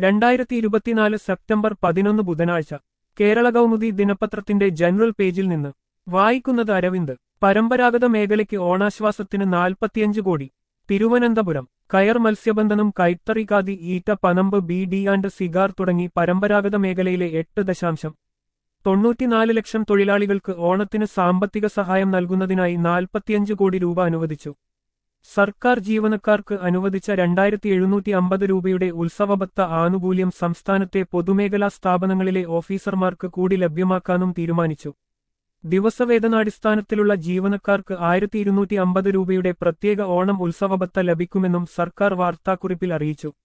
രണ്ടായിരത്തി ഇരുപത്തിനാല് സെപ്റ്റംബർ പതിനൊന്ന് ബുധനാഴ്ച കേരള കൗമുദി ദിനപത്രത്തിന്റെ ജനറൽ പേജിൽ നിന്ന് വായിക്കുന്നത് അരവിന്ദ് പരമ്പരാഗത മേഖലയ്ക്ക് ഓണാശ്വാസത്തിന് നാൽപ്പത്തിയഞ്ച് കോടി തിരുവനന്തപുരം കയർ മത്സ്യബന്ധനം കൈത്തറി ഖാദി ഈറ്റ പനമ്പ് ബി ഡി ആൻഡ് സിഗാർ തുടങ്ങി പരമ്പരാഗത മേഖലയിലെ എട്ട് ദശാംശം തൊണ്ണൂറ്റിനാല് ലക്ഷം തൊഴിലാളികൾക്ക് ഓണത്തിന് സാമ്പത്തിക സഹായം നൽകുന്നതിനായി നാൽപ്പത്തിയഞ്ച് കോടി രൂപ അനുവദിച്ചു സർക്കാർ ജീവനക്കാർക്ക് അനുവദിച്ച രണ്ടായിരത്തി എഴുന്നൂറ്റി അമ്പത് രൂപയുടെ ഉത്സവബത്ത ആനുകൂല്യം സംസ്ഥാനത്തെ പൊതുമേഖലാ സ്ഥാപനങ്ങളിലെ ഓഫീസർമാർക്ക് കൂടി ലഭ്യമാക്കാനും തീരുമാനിച്ചു ദിവസവേതനാടിസ്ഥാനത്തിലുള്ള ജീവനക്കാർക്ക് ആയിരത്തി ഇരുന്നൂറ്റി അമ്പത് രൂപയുടെ പ്രത്യേക ഓണം ഉത്സവബത്ത ലഭിക്കുമെന്നും സർക്കാർ വാർത്താക്കുറിപ്പിൽ അറിയിച്ചു